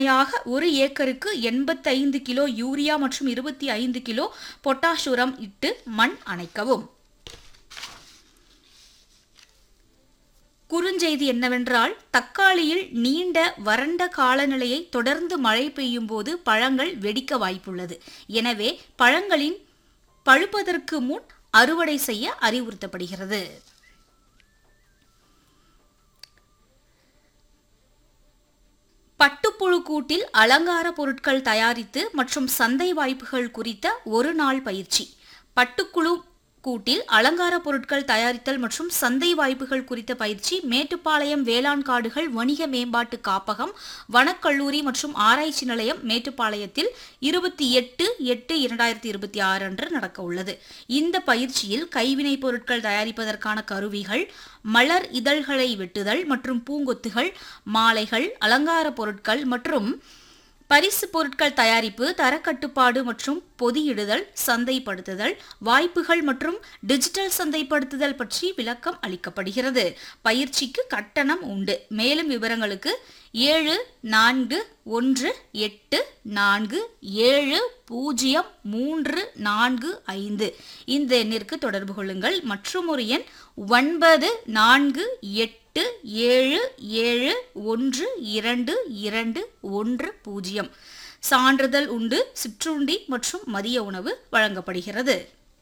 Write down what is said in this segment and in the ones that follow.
யாக ஒரு ஏக்கருக்கு எண்பத்தைந்து கிலோ யூரியா மற்றும் இருபத்தி ஐந்து கிலோ பொட்டாஷ் உரம் இட்டு மண் அணைக்கவும் குறுஞ்செய்தி என்னவென்றால் தக்காளியில் நீண்ட வறண்ட காலநிலையை தொடர்ந்து மழை பெய்யும் போது பழங்கள் வெடிக்க வாய்ப்புள்ளது எனவே பழங்களின் பழுப்பதற்கு முன் அறுவடை செய்ய அறிவுறுத்தப்படுகிறது பட்டுப்புழு கூட்டில் அலங்கார பொருட்கள் தயாரித்து மற்றும் சந்தை வாய்ப்புகள் குறித்த ஒரு நாள் பயிற்சி பட்டுக்குழு கூட்டில் அலங்கார பொருட்கள் தயாரித்தல் மற்றும் சந்தை வாய்ப்புகள் குறித்த பயிற்சி மேட்டுப்பாளையம் வேளாண் காடுகள் வணிக மேம்பாட்டு காப்பகம் வனக்கல்லூரி மற்றும் ஆராய்ச்சி நிலையம் மேட்டுப்பாளையத்தில் இருபத்தி எட்டு எட்டு இரண்டாயிரத்தி இருபத்தி ஆறு அன்று நடக்க உள்ளது இந்த பயிற்சியில் கைவினைப் பொருட்கள் தயாரிப்பதற்கான கருவிகள் மலர் இதழ்களை வெட்டுதல் மற்றும் பூங்கொத்துகள் மாலைகள் அலங்கார பொருட்கள் மற்றும் பரிசு பொருட்கள் தயாரிப்பு தரக்கட்டுப்பாடு மற்றும் பொதியிடுதல் சந்தைப்படுத்துதல் வாய்ப்புகள் மற்றும் டிஜிட்டல் சந்தைப்படுத்துதல் பற்றி விளக்கம் அளிக்கப்படுகிறது பயிற்சிக்கு கட்டணம் உண்டு மேலும் விவரங்களுக்கு ஏழு நான்கு ஒன்று எட்டு நான்கு ஏழு பூஜ்ஜியம் மூன்று நான்கு ஐந்து இந்த எண்ணிற்கு தொடர்பு கொள்ளுங்கள் மற்றும் ஒரு எண் ஒன்பது நான்கு எட்டு ஏழு ஏழு ஒன்று இரண்டு இரண்டு ஒன்று பூஜ்ஜியம் சான்றிதழ் உண்டு சிற்றுண்டி மற்றும் மதிய உணவு வழங்கப்படுகிறது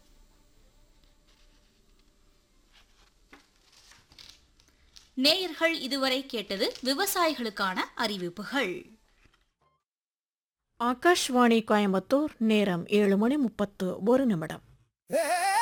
நேயர்கள் இதுவரை கேட்டது விவசாயிகளுக்கான அறிவிப்புகள் ஆகாஷ்வாணி கோயம்புத்தூர் நேரம் ஏழு மணி முப்பத்து ஒரு நிமிடம்